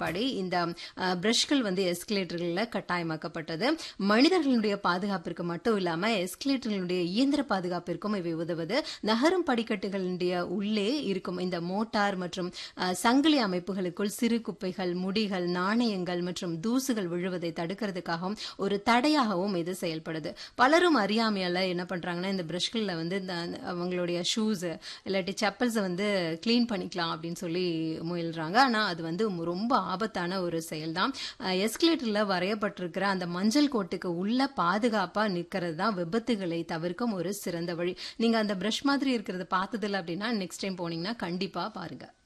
முன்னாடி இந்த பிரஷ்கள் வந்து எஸ்கலேட்டர்களில் கட்டாயமாக்கப்பட்டது மனிதர்களுடைய பாதுகாப்பிற்கு மட்டும் இல்லாம எஸ்கலேட்டர்களுடைய இயந்திர பாதுகாப்பிற்கும் இவை உதவுது நகரும் படிக்கட்டுகளுடைய உள்ளே இருக்கும் இந்த மோட்டார் மற்றும் அஹ், சங்கிலி அமைப்புகளுக்குள் சிறு குப்பைகள் முடிகள் நாணயங்கள் மற்றும் தூசுகள் விழுவதை தடுக்கிறதுக்காகவும் ஒரு தடையாகவும் இது செயல்படுது பலரும் அறியாமையால என்ன பண்றாங்கன்னா இந்த பிரஷ்கள்ல வந்து இந்த அவங்களுடைய ஷூஸ் இல்லாட்டி செப்பல்ஸை வந்து க்ளீன் பண்ணிக்கலாம் அப்படின்னு சொல்லி முயல்றாங்க ஆனா அது வந்து ரொம்ப ஆபத்தான ஒரு செயல் தான் எஸ்கலேட்டர்ல வரையப்பட்டிருக்கிற அந்த மஞ்சள் கோட்டுக்கு உள்ள பாதுகாப்பா நிக்கிறது தான் விபத்துகளை தவிர்க்கும் ஒரு சிறந்த வழி நீங்க அந்த பிரஷ் மாதிரி இருக்கிறத பார்த்ததில்ல அப்படின்னா நெக்ஸ்ட் டைம் போனீங்கன்னா கண்டிப்பா பாருங்க